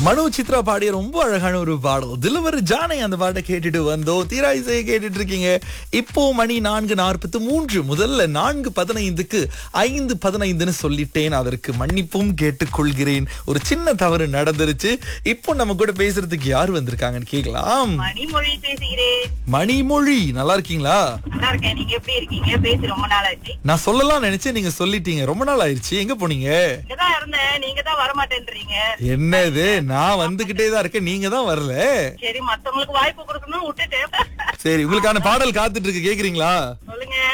மனு சித்ரா பாடிய ரொம்ப அழகான ஒரு பாடல் திலவர் ஜானை அந்த பாட்டை கேட்டுட்டு வந்தோம் தீரா இசையை கேட்டுட்டு இருக்கீங்க இப்போ மணி நான்கு நாற்பத்தி மூன்று முதல்ல நான்கு பதினைந்துக்கு ஐந்து பதினைந்துன்னு சொல்லிட்டேன் அதற்கு மன்னிப்பும் கேட்டுக்கொள்கிறேன் ஒரு சின்ன தவறு நடந்துருச்சு இப்போ நம்ம கூட பேசுறதுக்கு யார் வந்திருக்காங்கன்னு கேட்கலாம் மணிமொழி பேசுகிறேன் மணிமொழி நல்லா இருக்கீங்களா நல்லா இருக்கேன் நீங்க எப்படி இருக்கீங்க பேசி ரொம்ப நாள் ஆச்சு நான் சொல்லலாம் நினைச்சேன் நீங்க சொல்லிட்டீங்க ரொம்ப நாள் ஆயிடுச்சு எங்க போனீங்க இங்கதான் இருந்தேன் நீங்க தான் வரமாட்டேன்றீங்க என்னது நான் வந்துகிட்டே தான் இருக்கேன் நீங்க தான் வரல சரி மத்தவங்களுக்கு வாய்ப்பு கொடுக்கணும்னு விட்டுட்டேன் சரி உங்களுக்கான பாடல் காத்துட்டு இருக்கு கேக்குறீங்களா சொல்லுங்க